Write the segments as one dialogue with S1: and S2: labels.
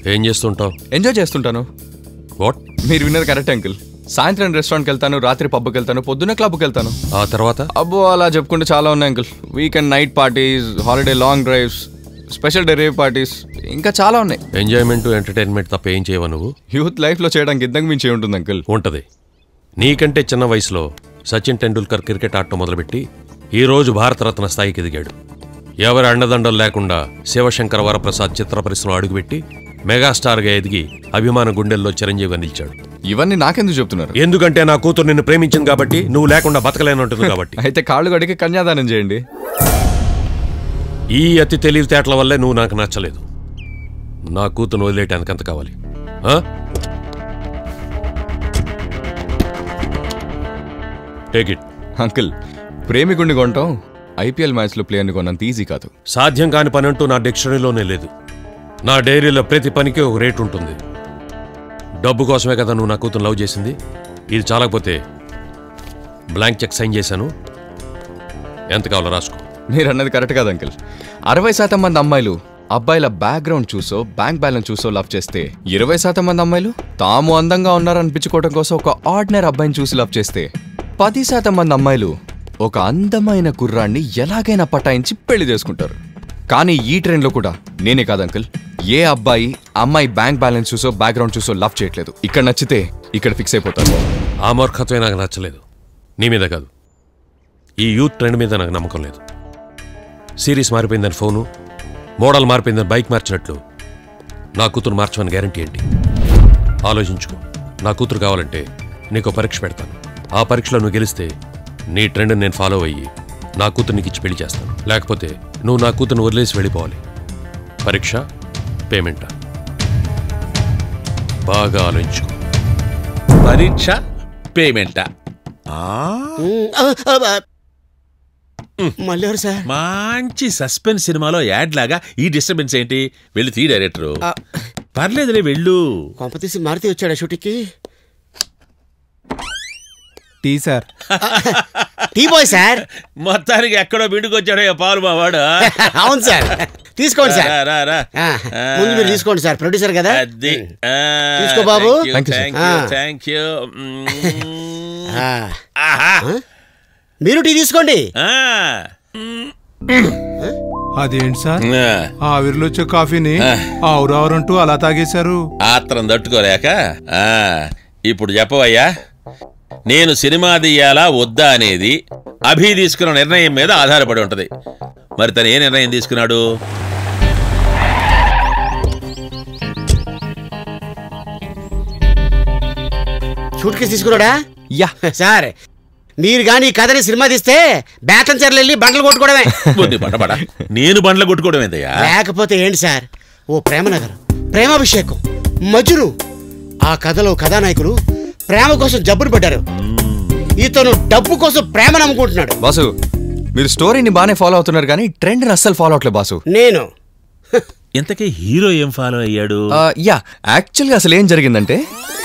S1: ఏం చేస్తుంటావు
S2: ఎంజాయ్ చేస్తుంటాను
S1: వాట్
S2: మీరు విన్నది కరెక్ట్ అంకుల్ సాయంత్రం రెస్టారెంట్కి వెళ్తాను రాత్రి పబ్కి వెళ్తాను పొద్దున్న క్లబ్కి వెళ్తాను
S1: ఆ తర్వాత
S2: అబ్బో అలా చెప్పుకుంటే చాలా ఉన్నాయి uncle weekend night parties holiday long drives special day rave parties ఇంకా చాలా ఉన్నాయి
S1: ఎంజాయ్మెంట్ ఎంటర్టైన్మెంట్ తప్ప ఏం చేయవా నువ్వు
S2: యూత్ లైఫ్లో చేయడానికి ఇంతకు మించి ఉంటుంది అంకుల్
S1: ఉంటది నీకంటే చిన్న వయసులో సచిన్ టెండూల్కర్ క్రికెట్ ఆడటం మొదలుపెట్టి ఈ రోజు భారతరత్న స్థాయికి ఎదిగాడు ఎవరి అండదండలు లేకుండా శివశంకర వరప్రసాద్ చిత్ర పరిశ్రమ అడుగుపెట్టి మెగాస్టార్గా ఎదిగి అభిమాన గుండెల్లో చిరంజీవిగా నిలిచాడు
S2: ఇవన్నీ నాకెందుకు చెప్తున్నారు
S1: ఎందుకంటే నా కూతురు నిన్ను ప్రేమించింది కాబట్టి నువ్వు లేకుండా బతకలేనంటుంది కాబట్టి
S2: అయితే కాళ్ళు గడికి కన్యాదానం చేయండి
S1: ఈ అతి తెలివితేటల వల్లే నువ్వు నాకు నచ్చలేదు నా కూతురు వదిలేయటానికి ఎంత కావాలి ఆ? టేక్ ఇట్
S2: అంకుల్ ప్రేమికుడిని కొనటం ఐపీఎల్ మ్యాచ్లో ప్లేయర్ని కొన్నంత ఈజీ కాదు
S1: సాధ్యం కాని పని అంటూ నా డిక్షనరీలోనే లేదు నా డైరీలో ప్రతి పనికి ఒక రేట్ ఉంటుంది డబ్బు కోసమే కదా నువ్వు నా కూతురు లవ్ చేసింది ఇది చాలకపోతే బ్లాంక్ చెక్ సైన్ చేశాను ఎంత కావాలో రాసుకో
S2: మీరు అన్నది కరెక్ట్ కాదు అంకుల్ అరవై శాతం మంది అమ్మాయిలు అబ్బాయిల బ్యాక్గ్రౌండ్ చూసో బ్యాంక్ బ్యాలెన్స్ చూసో లవ్ చేస్తే ఇరవై శాతం మంది అమ్మాయిలు తాము అందంగా ఉన్నారనిపించుకోవడం కోసం ఒక ఆర్డినరీ అబ్బాయిని చూసి లవ్ చేస్తే పది శాతం మంది అమ్మాయిలు ఒక అందమైన కుర్రాన్ని ఎలాగైనా పటాయించి పెళ్లి చేసుకుంటారు కానీ ఈ ట్రెండ్లో కూడా నేనే కాదు అంకుల్ ఏ అబ్బాయి అమ్మాయి బ్యాంక్ బ్యాలెన్స్ చూసో బ్యాక్గ్రౌండ్ చూసో లవ్ చేయట్లేదు ఇక్కడ నచ్చితే ఇక్కడ ఫిక్స్ అయిపోతారు
S1: ఆ మూర్ఖత్వమే నాకు నచ్చలేదు నీ మీద కాదు ఈ యూత్ ట్రెండ్ మీద నాకు నమ్మకం లేదు సిరీస్ మారిపోయిందని ఫోను మోడల్ మారిపోయిందని బైక్ మార్చినట్లు నా కూతురు మార్చమని గ్యారంటీ ఏంటి ఆలోచించుకో నా కూతురు కావాలంటే నీకు పరీక్ష పెడతాను ఆ పరీక్షలో నువ్వు గెలిస్తే నీ ట్రెండ్ నేను ఫాలో అయ్యి నా కూతురు నీకు ఇచ్చి పెళ్లి చేస్తాను లేకపోతే నువ్వు నా కూతురుని వదిలేసి వెళ్ళిపోవాలి పరీక్ష పేమెంటా బాగా ఆలోచించుకో
S3: పరీక్ష పేమెంట్
S4: మళ్ళీ ఎవరు సార్
S3: మంచి సస్పెన్స్ సినిమాలో యాడ్ లాగా ఈ డిస్టర్బెన్స్ ఏంటి వెళ్ళి తీ డైరెక్టర్ పర్లేదులే వెళ్ళు
S4: కొంప తీసి మారుతి వచ్చాడా షూటింగ్కి
S5: tea sir
S4: tea boy sir
S3: మొత్తానికి ఎక్కడో బిడుకొచ్చాడో ఈ పాలు మా వాడు
S4: అవును సార్ తీసుకోండి సార్
S3: రా, రా, రా.
S4: ఆ, ముందు మీరు తీసుకోండి సార్ ప్రొడ్యూసర్ కదా
S3: అది
S4: తీసుకో బాబు.
S2: Thank you, sir.
S3: Thank you
S4: ఆ.
S3: థ్యాంక్ యూ
S4: ఆ,
S3: ఆహా
S4: మీరు టీ తీసుకోండి
S3: ఆ.
S5: అదేంటి సార్
S3: ఆ.
S5: ఆవిరిలో వచ్చే కాఫీని ఆవురావురంటూ అలా తాగేశారు
S3: ఆత్రం తట్టుకోలేక ఆ, ఇప్పుడు చెప్పవయ్యా నేను సినిమా తీయాలా వద్దా అనేది అభి తీసుకున్న నిర్ణయం మీద ఆధారపడి ఉంటది మరి తను ఏ నిర్ణయం తీసుకున్నాడు
S4: షూట్ కేసు తీసుకున్నాడా
S2: యా
S4: సార్ మీరు కానీ ఈ కథని సినిమా తీస్తే బేతం చర్లు వెళ్ళి బండలు కొట్టుకోవడమే
S3: బుద్ధి పడబడ నేను బండ్ల కొట్టుకోవడం ఏందయ్యా
S4: లేకపోతే ఏంటి సార్ ఓ ప్రేమనగరం ప్రేమాభిషేకం మజును ఆ కథలో కథానాయకులు ప్రేమ కోసం జబ్బులు పడ్డారు ఇతను డబ్బు కోసం ప్రేమ నమ్ముకుంటున్నాడు
S2: బాసు మీరు స్టోరీని బాగానే ఫాలో అవుతున్నారు కానీ ట్రెండ్ని అస్సలు ఫాలో అవట్లేదు బాసు
S4: నేను
S3: ఇంతకీ హీరో ఏం ఫాలో అయ్యాడు
S2: ఆ, యా యాక్చువల్గా అసలు ఏం జరిగిందంటే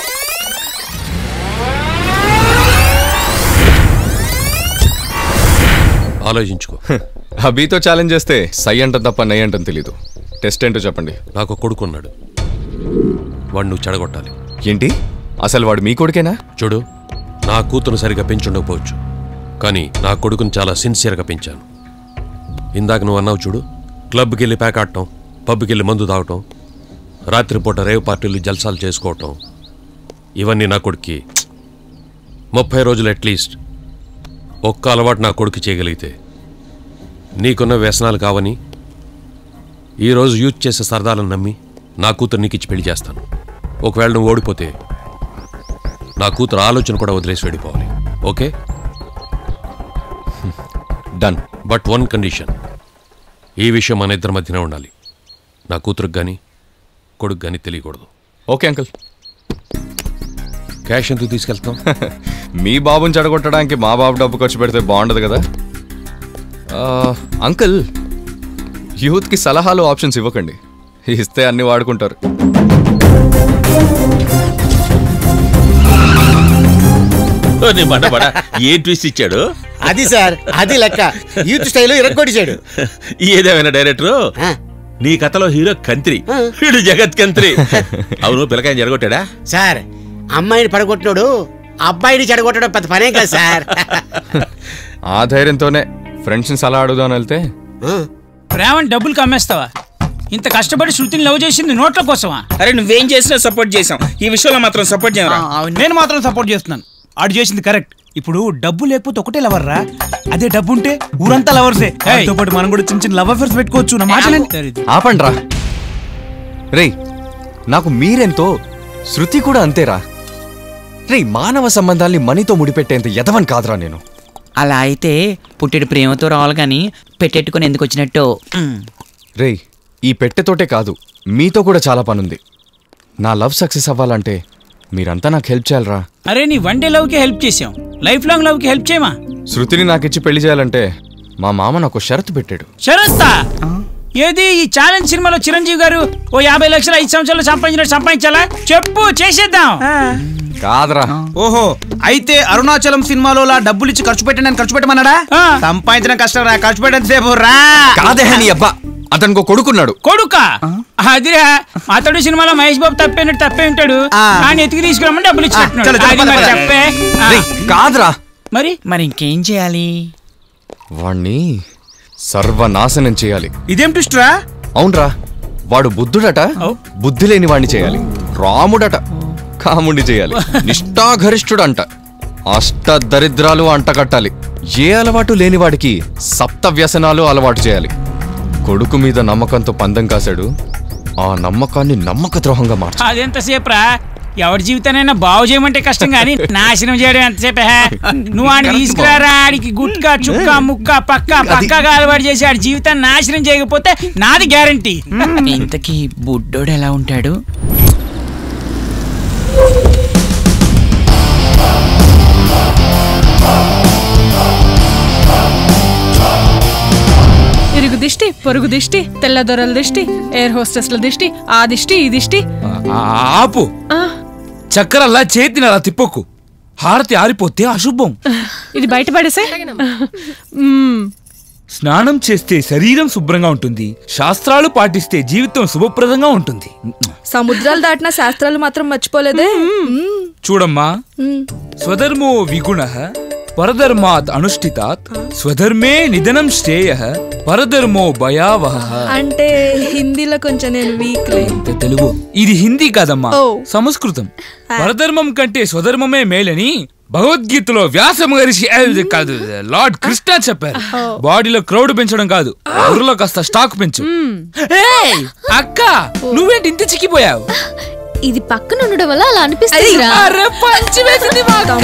S1: ఆలోచించుకో
S2: అభితో ఛాలెంజ్ చేస్తే సై అంటం తప్ప నై అంటం తెలీదు టెస్ట్ ఏంటో చెప్పండి
S1: నాకు కొడుకున్నాడు వాడు నువ్వు చెడగొట్టాలి
S2: ఏంటి అసలు వాడు మీ కొడుకేనా
S1: చూడు నా కూతురు సరిగా పెంచుండకపోవచ్చు కానీ నా కొడుకుని చాలా సిన్సియర్గా పెంచాను ఇందాక నువ్వు అన్నావు చూడు క్లబ్కి వెళ్ళి ప్యాక్ ఆడటం పబ్కి వెళ్ళి మందు తాగటం రాత్రిపూట రేవ్ పార్టీలు జల్సాలు చేసుకోవటం ఇవన్నీ నా కొడుక్కి ముప్పై రోజులు అట్లీస్ట్ ఒక్క అలవాటు నా కొడుకు చేయగలిగితే నీకున్న వ్యసనాలు కావని ఈరోజు యూజ్ చేసే సరదాలను నమ్మి నా కూతురు నీకు ఇచ్చి పెళ్లి చేస్తాను ఒకవేళ నువ్వు ఓడిపోతే నా కూతురు ఆలోచన కూడా వదిలేసి వెళ్ళిపోవాలి okay
S2: done
S1: but one condition ఈ విషయం మన ఇద్దరి మధ్యనే ఉండాలి నా కూతురుకు కానీ కొడుకు కానీ తెలియకూడదు
S2: ఓకే అంకుల్
S1: క్యాష్ ఎందుకు తీసుకెళ్తాం
S2: మీ బాబుని చెడగొట్టడానికి మా బాబు డబ్బు ఖర్చు పెడితే బాగుండదు కదా ఆ, అంకుల్ యూత్కి సలహాలు ఆప్షన్స్ ఇవ్వకండి ఇస్తే అన్ని వాడుకుంటారు
S3: ఓ, నీ బండ బడ ఏ ట్విస్ట్ ఇచ్చాడు
S4: అది సార్ అది లెక్క యూత్ స్టైల్ ఇరగొట్టిచాడు
S3: ఏదేమైనా డైరెక్టర్
S4: ఆ.
S3: నీ కథలో హీరో కంత్రి వీడు జగత్ కంత్రి అవును పిల్లకాయని జరగొట్టాడా
S4: సార్ అమ్మాయిని పడగొట్టినోడు అబ్బాయిని చెడగొట్టడం పెద్ద పనేం కాదు సార్
S2: ఆ ధైర్యంతోనే ఫ్రెండ్స్ని సలహా అడుగుదామని వెళ్తే
S4: ఆ,
S6: ప్రేమని డబ్బులు కమ్మేస్తావా ఇంత కష్టపడి శృతిని లవ్ చేసింది నోట్ల కోసమా
S7: అరే నువ్వేం చేసినా సపోర్ట్ చేసాం ఈ విషయంలో మాత్రం సపోర్ట్ చేయరా
S6: నేను మాత్రం సపోర్ట్ చేస్తున్నాను ఆడు చేసింది కరెక్ట్ ఇప్పుడు డబ్బు లేకపోతే ఒకటే లవర్ రా అదే డబ్బు ఉంటే ఊరంతా లవర్సే తో పాటు మనం కూడా చిన్న చిన్న లవ్ అఫేర్స్ పెట్టుకోవచ్చు నా మాట వినండి.
S2: ఆపండ్రా రేయ్ నాకు మీరెంతో శృతి కూడా అంతేరా రేయ్ మానవ సంబంధాల్ని మనీతో ముడిపెట్టేంత ఎదవని కాదురా నేను
S8: అలా అయితే పుట్టెడు ప్రేమతో రావాలి కానీ పెట్టెట్టుకుని ఎందుకు వచ్చినట్టు మ్.
S2: రేయ్ ఈ పెట్టెతోటే కాదు మీతో కూడా చాలా పనుంది నా లవ్ సక్సెస్ అవ్వాలంటే మీరంతా నాకు హెల్ప్ చేయాలరా
S6: అరే నీ వన్ డే లవ్ కి హెల్ప్ చేసాం లైఫ్ లాంగ్ లవ్ కి హెల్ప్ చేయమా
S2: శృతిని నాకిచ్చి పెళ్లి చేయాలంటే మా మామ నాకు షరతు పెట్టాడు
S6: షరత్తా ఏది ఈ ఛాలెంజ్ సినిమాలో చిరంజీవి గారు ఓ యాభై లక్షల ఐదు సంవత్సరాలు సంపాదించినట్టు సంపాదించాలా చెప్పు చేసేద్దాం
S2: కాదరా
S9: ఓహో అయితే అరుణాచలం సినిమాలో లా డబ్బులు ఇచ్చి ఖర్చు పెట్టండి ఖర్చు పెట్టమన్నాడా
S6: ఆ.
S9: సంపాదించడం కష్టం రా ఖర్చు పెట్టడం సేపు రా
S2: కాదే నీ అబ్బా అతనికి కొడుకున్నాడు
S6: కొడుక అదిరా అతడు సినిమాలో మహేష్ బాబు తప్పేనట్టు తప్పే ఉంటాడు
S9: ఆ.
S6: ఆయన ఎతికి తీసుకురమ్మని డబ్బులు ఇచ్చినట్టున్నాడు.
S9: చలో, చలో,
S6: అది
S9: పద,
S6: మరి
S9: పద.
S6: చెప్పే ఆ.
S2: రేయ్, కాదురా
S6: మరి
S8: మరి ఇంకేం చేయాలి
S2: వాణ్ణి సర్వనాశనం చేయాలి
S9: ఇదేం ట్విస్ట్ రా
S2: అవునరా వాడు బుద్ధుడట బుద్ధి లేని వాణ్ణి చేయాలి రాముడట కాముడిని చేయాలి నిష్ఠాగరిష్ఠుడంట అష్ట దరిద్రాలు అంటకట్టాలి ఏ అలవాటు లేని వాడికి సప్త వ్యసనాలు అలవాటు చేయాలి కొడుకు మీద నమ్మకంతో పందెం కాశాడు ఆ నమ్మకాన్ని నమ్మక ద్రోహంగా మార్చు
S6: అదెంతసేపు రా ఎవరి జీవితానైనా బాగు చేయమంటే కష్టం కానీ నాశనం చేయడం ఎంతసేపే నువ్వు ఆడిని తీసుకురారా ఆడికి గుట్కా చుక్క ముక్క పక్క పక్కగా అలవాటు చేసి ఆడి జీవితాన్ని నాశనం చేయకపోతే నాది గ్యారంటీ
S8: ఇంతకీ బుడ్డోడు ఎలా ఉంటాడు
S10: ఇరుగు దిష్టి పొరుగు దిష్టి తెల్లదొరల దిష్టి ఎయిర్ హోస్టెస్ల దిష్టి ఆ దిష్టి ఈ దిష్టి
S11: ఆపు చక్కెరల్లా చేతిని అలా తిప్పకు హారతి ఆరిపోతే అశుభం
S10: ఇది బయటపడేసే మ్మ్.
S11: స్నానం చేస్తే శరీరం శుభ్రంగా ఉంటుంది శాస్త్రాలు పాటిస్తే జీవితం శుభప్రదంగా ఉంటుంది
S10: సముద్రాలు దాటిన శాస్త్రాలు మాత్రం మర్చిపోలేదే
S11: చూడమ్మా స్వధర్మో విగుణ పరధర్మాత్ అనుష్ఠితాత్ స్వధర్మే నిధనం శ్రేయ పరధర్మో భయావహ
S10: అంటే హిందీలో కొంచెం నేను వీక్లే
S11: ఇంత తెలుగు ఇది హిందీ కాదమ్మా
S10: ఓ.
S11: సంస్కృతం పరధర్మం కంటే స్వధర్మమే మేలని భగవద్గీతలో వ్యాస మహర్షి ఏ, ఇది కాదు లార్డ్ కృష్ణ చెప్పారు బాడీలో క్రౌడ్ పెంచడం కాదు ఊర్లో కాస్త స్టాక్ పెంచు ఏయ్, అక్క నువ్వేంటి ఇంత చిక్కిపోయావు
S10: ఇది పక్కన ఉండడం వల్ల అలా అనిపిస్తుంది
S11: అరే, పంచి వేసింది మా అక్క.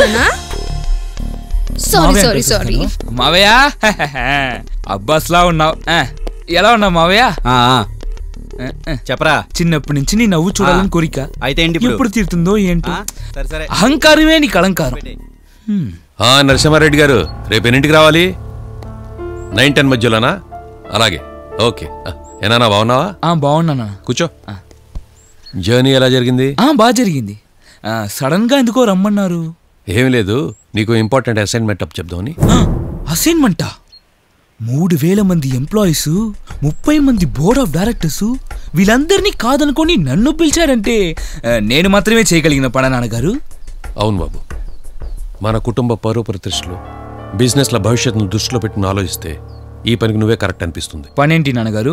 S10: సారీ
S11: మావయ్య
S10: సారీ
S11: అంటారు
S10: సారీ
S11: చూస్తాను. మావయ్య అబ్బాస్ లా ఉన్నావు ఆ, ఎలా ఉన్నావు మావయ్య ఆ, ఆ.
S9: చెప్పరా
S11: చిన్నప్పటి నుంచి నీ నవ్వు చూడాలని కోరిక
S9: అయితే ఏంటి ఇప్పుడు?
S11: ఎప్పుడు తీరుతుందో ఏంటో
S9: సరే సరే
S11: అహంకారమే నీ కళంకారం హ్మ్.
S1: ఆ, నరసింహారెడ్డి గారు రేపు ఎన్నింటికి రావాలి నైన్ టెన్ మధ్యలోనా అలాగే ఓకే ఆ, ఏనానా బాగున్నావా
S11: ఆ బాగున్నానా
S1: కూర్చో జర్నీ ఎలా జరిగింది
S11: ఆ బాగా జరిగింది ఆ, సడన్ గా ఎందుకో రమ్మన్నారు
S1: ఏమీ లేదు నీకు ఇంపార్టెంట్ అసైన్మెంట్ అప్ చెప్దామని
S11: అసైన్మెంటా మూడు వేల మంది ఎంప్లాయీస్ ముప్పై మంది బోర్డ్ ఆఫ్ డైరెక్టర్స్ వీళ్ళందరినీ కాదనుకొని నన్ను పిలిచారంటే ఆ, నేను మాత్రమే చేయగలిగిన పడ నాన్నగారు
S1: అవును బాబు మన కుటుంబ పరువు ప్రతిష్టలు బిజినెస్ల భవిష్యత్తును దృష్టిలో పెట్టుకుని ఆలోచిస్తే ఈ పనికి నువ్వే కరెక్ట్ అనిపిస్తుంది
S11: పనేంటి నాన్నగారు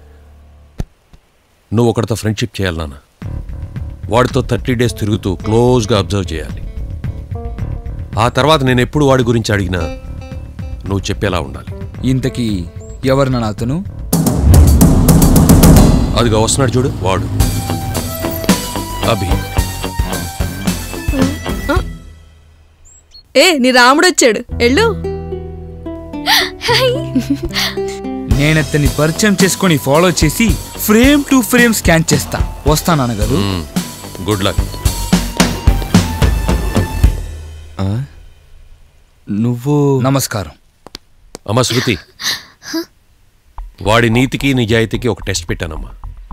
S1: నువ్వు ఒకరితో ఫ్రెండ్షిప్ చేయాలి నాన్న వాడితో థర్టీ డేస్ తిరుగుతూ క్లోజ్గా అబ్జర్వ్ చేయాలి ఆ తర్వాత నేను ఎప్పుడు వాడి గురించి అడిగినా నువ్వు చెప్పేలా ఉండాలి
S11: ఇంతకీ ఎవరు నాన్న అతను
S1: అదిగా వస్తున్నాడు చూడు వాడు అభి
S10: ఏ నీ రాముడు వచ్చాడు ఎళ్ళు
S11: నేను అతన్ని పరిచయం చేసుకొని ఫాలో చేసి ఫ్రేమ్ టు ఫ్రేమ్ స్కాన్ చేస్తా వస్తా నాన్నగారు
S1: గుడ్ లక్
S2: నువ్వు
S11: నమస్కారం
S1: అమ్మ శృతి వాడి నీతికి నిజాయితీకి ఒక టెస్ట్ పెట్టానమ్మా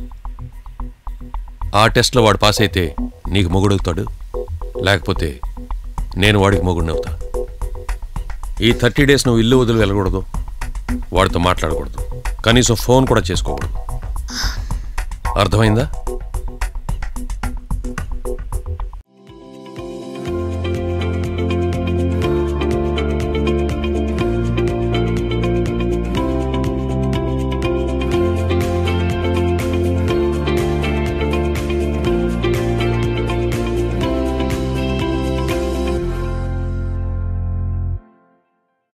S1: ఆ టెస్ట్లో వాడు పాస్ అయితే నీకు మొగుడవుతాడు లేకపోతే నేను వాడికి మొగుడిని అవుతా ఈ థర్టీ డేస్ నువ్వు ఇల్లు వదిలి వెళ్ళకూడదు వాడితో మాట్లాడకూడదు కనీసం ఫోన్ కూడా చేసుకోకూడదు అర్థమైందా